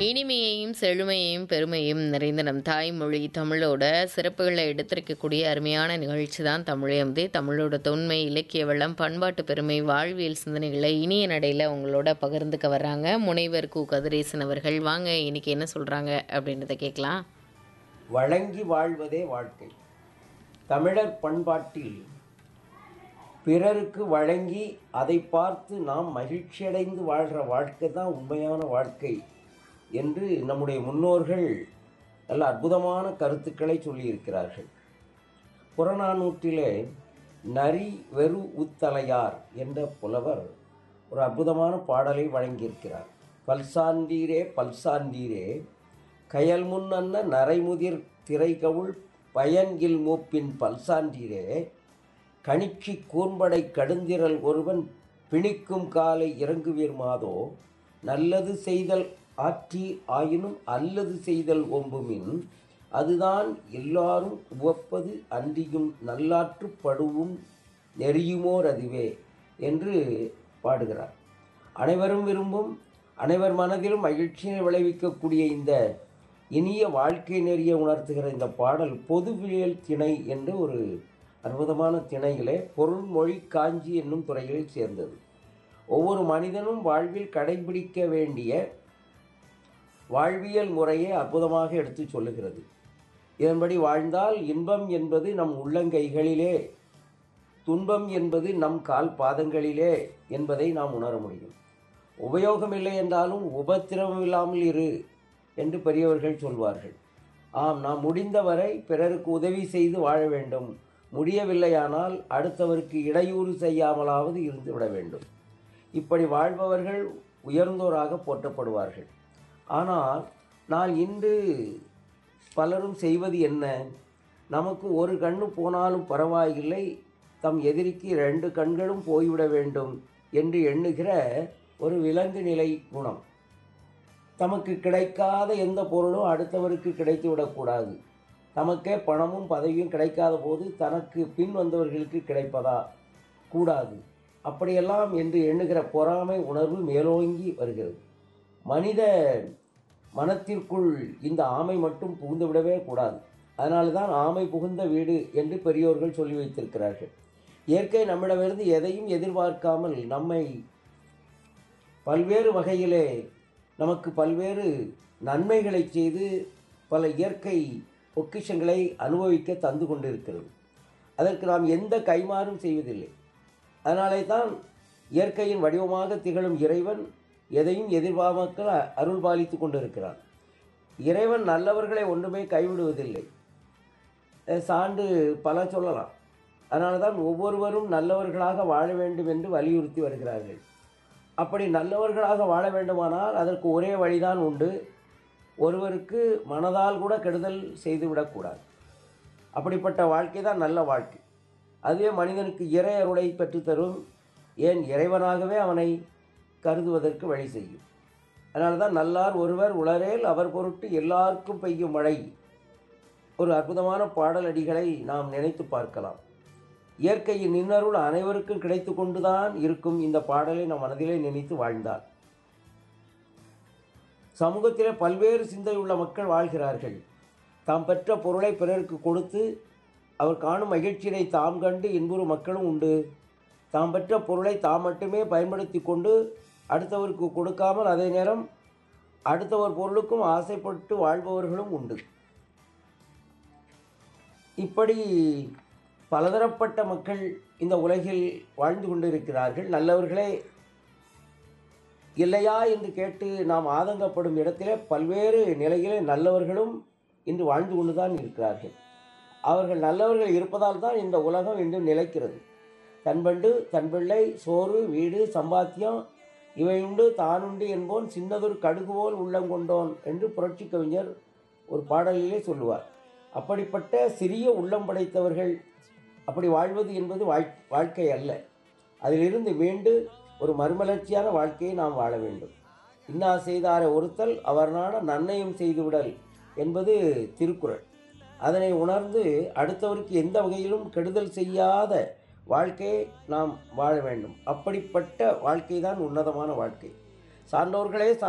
இனிமையையும் செழுமையையும் பெருமையும் நிறைந்த நம் தாய்மொழி தமிழோட சிறப்புகளை எடுத்திருக்கக்கூடிய அருமையான நிகழ்ச்சி தான் தமிழயம்தே தமிழோட தொன்மை இலக்கிய வளம் பண்பாட்டு பெருமை வாழ்வியல் சிந்தனைகளை இனிய நடையில் உங்களோட பகிர்ந்துக்க வர்றாங்க முனைவர் கு கதிரேசன் அவர்கள் வாங்க இன்னைக்கு என்ன சொல்கிறாங்க அப்படின்றத கேட்கலாம் வழங்கி வாழ்வதே வாழ்க்கை தமிழர் பண்பாட்டில் பிறருக்கு வழங்கி அதை பார்த்து நாம் மகிழ்ச்சியடைந்து வாழ்கிற வாழ்க்கை தான் உண்மையான வாழ்க்கை என்று நம்முடைய முன்னோர்கள் நல்ல அற்புதமான கருத்துக்களை சொல்லியிருக்கிறார்கள் புறநானூற்றிலே நரி வெறு உத்தலையார் என்ற புலவர் ஒரு அற்புதமான பாடலை வழங்கியிருக்கிறார் பல்சாந்தீரே பல்சாந்தீரே கயல் முன்னன்ன நரைமுதிர் திரைகவுள் பயன்கில் மூப்பின் பல்சான்றீரே கணிச்சி கூர்ம்படை கடுந்திரல் ஒருவன் பிணிக்கும் காலை இறங்குவீர் மாதோ நல்லது செய்தல் ஆற்றி ஆயினும் அல்லது செய்தல் ஒம்புமின் அதுதான் எல்லாரும் உவப்பது அன்றியும் நல்லாற்றுப் படுவும் நெறியுமோர் அதுவே என்று பாடுகிறார் அனைவரும் விரும்பும் அனைவர் மனதிலும் மகிழ்ச்சியை விளைவிக்கக்கூடிய இந்த இனிய வாழ்க்கை நெறிய உணர்த்துகிற இந்த பாடல் பொதுவியல் திணை என்று ஒரு அற்புதமான திணையிலே பொருள்மொழி காஞ்சி என்னும் துறையில் சேர்ந்தது ஒவ்வொரு மனிதனும் வாழ்வில் கடைபிடிக்க வேண்டிய வாழ்வியல் முறையை அற்புதமாக எடுத்துச் சொல்லுகிறது இதன்படி வாழ்ந்தால் இன்பம் என்பது நம் உள்ளங்கைகளிலே துன்பம் என்பது நம் கால் பாதங்களிலே என்பதை நாம் உணர முடியும் உபயோகம் இல்லை என்றாலும் உபத்திரவம் இல்லாமல் இரு என்று பெரியவர்கள் சொல்வார்கள் ஆம் நாம் முடிந்தவரை பிறருக்கு உதவி செய்து வாழ வேண்டும் முடியவில்லையானால் அடுத்தவருக்கு இடையூறு செய்யாமலாவது இருந்து விட வேண்டும் இப்படி வாழ்பவர்கள் உயர்ந்தோராக போற்றப்படுவார்கள் ஆனால் நான் இன்று பலரும் செய்வது என்ன நமக்கு ஒரு கண்ணு போனாலும் பரவாயில்லை தம் எதிரிக்கு ரெண்டு கண்களும் போய்விட வேண்டும் என்று எண்ணுகிற ஒரு விலங்கு நிலை குணம் தமக்கு கிடைக்காத எந்த பொருளும் அடுத்தவருக்கு கிடைத்து விடக்கூடாது தமக்கே பணமும் பதவியும் கிடைக்காத போது தனக்கு பின் வந்தவர்களுக்கு கிடைப்பதா கூடாது அப்படியெல்லாம் என்று எண்ணுகிற பொறாமை உணர்வு மேலோங்கி வருகிறது மனித மனத்திற்குள் இந்த ஆமை மட்டும் புகுந்து விடவே கூடாது அதனால தான் ஆமை புகுந்த வீடு என்று பெரியோர்கள் சொல்லி வைத்திருக்கிறார்கள் இயற்கை நம்மிடமிருந்து எதையும் எதிர்பார்க்காமல் நம்மை பல்வேறு வகையிலே நமக்கு பல்வேறு நன்மைகளை செய்து பல இயற்கை பொக்கிஷங்களை அனுபவிக்க தந்து கொண்டிருக்கிறது அதற்கு நாம் எந்த கைமாறும் செய்வதில்லை அதனாலே தான் இயற்கையின் வடிவமாக திகழும் இறைவன் எதையும் எதிர்பார்க்காமல் அருள் பாலித்து கொண்டிருக்கிறான் இறைவன் நல்லவர்களை ஒன்றுமே கைவிடுவதில்லை சான்று பல சொல்லலாம் அதனால தான் ஒவ்வொருவரும் நல்லவர்களாக வாழ வேண்டும் என்று வலியுறுத்தி வருகிறார்கள் அப்படி நல்லவர்களாக வாழ வேண்டுமானால் அதற்கு ஒரே வழிதான் உண்டு ஒருவருக்கு மனதால் கூட கெடுதல் செய்துவிடக்கூடாது அப்படிப்பட்ட வாழ்க்கை தான் நல்ல வாழ்க்கை அதுவே மனிதனுக்கு இறை அருளை பெற்றுத்தரும் ஏன் இறைவனாகவே அவனை கருதுவதற்கு வழி செய்யும் அதனால தான் நல்லார் ஒருவர் உளரேல் அவர் பொருட்டு எல்லாருக்கும் பெய்யும் மழை ஒரு அற்புதமான பாடலடிகளை நாம் நினைத்து பார்க்கலாம் இயற்கையின் நின்னருள் அனைவருக்கும் கிடைத்து கொண்டுதான் இருக்கும் இந்த பாடலை நம் மனதிலே நினைத்து வாழ்ந்தார் சமூகத்திலே பல்வேறு சிந்தை உள்ள மக்கள் வாழ்கிறார்கள் தாம் பெற்ற பொருளை பிறருக்கு கொடுத்து அவர் காணும் மகிழ்ச்சியினை தாம் கண்டு இன்புறும் மக்களும் உண்டு தாம் பெற்ற பொருளை தாம் மட்டுமே பயன்படுத்தி கொண்டு அடுத்தவருக்கு கொடுக்காமல் அதே நேரம் அடுத்தவர் பொருளுக்கும் ஆசைப்பட்டு வாழ்பவர்களும் உண்டு இப்படி பலதரப்பட்ட மக்கள் இந்த உலகில் வாழ்ந்து கொண்டிருக்கிறார்கள் நல்லவர்களே இல்லையா என்று கேட்டு நாம் ஆதங்கப்படும் இடத்திலே பல்வேறு நிலையிலே நல்லவர்களும் இன்று வாழ்ந்து கொண்டுதான் இருக்கிறார்கள் அவர்கள் நல்லவர்கள் இருப்பதால் தான் இந்த உலகம் இன்று நிலைக்கிறது தன்பண்டு தன் பிள்ளை சோறு வீடு சம்பாத்தியம் இவையுண்டு தானுண்டு என்போன் சின்னதொரு கடுகுவோல் உள்ளங்கொண்டோன் என்று புரட்சி கவிஞர் ஒரு பாடலிலே சொல்லுவார் அப்படிப்பட்ட சிறிய உள்ளம் படைத்தவர்கள் அப்படி வாழ்வது என்பது வாழ் வாழ்க்கை அல்ல அதிலிருந்து மீண்டு ஒரு மறுமலர்ச்சியான வாழ்க்கையை நாம் வாழ வேண்டும் இன்னா செய்தார ஒருத்தல் அவர் நாட நன்மையும் செய்துவிடல் என்பது திருக்குறள் அதனை உணர்ந்து அடுத்தவருக்கு எந்த வகையிலும் கெடுதல் செய்யாத வாழ்க்கையை நாம் வாழ வேண்டும் அப்படிப்பட்ட வாழ்க்கை தான் உன்னதமான வாழ்க்கை சான்றோர்களே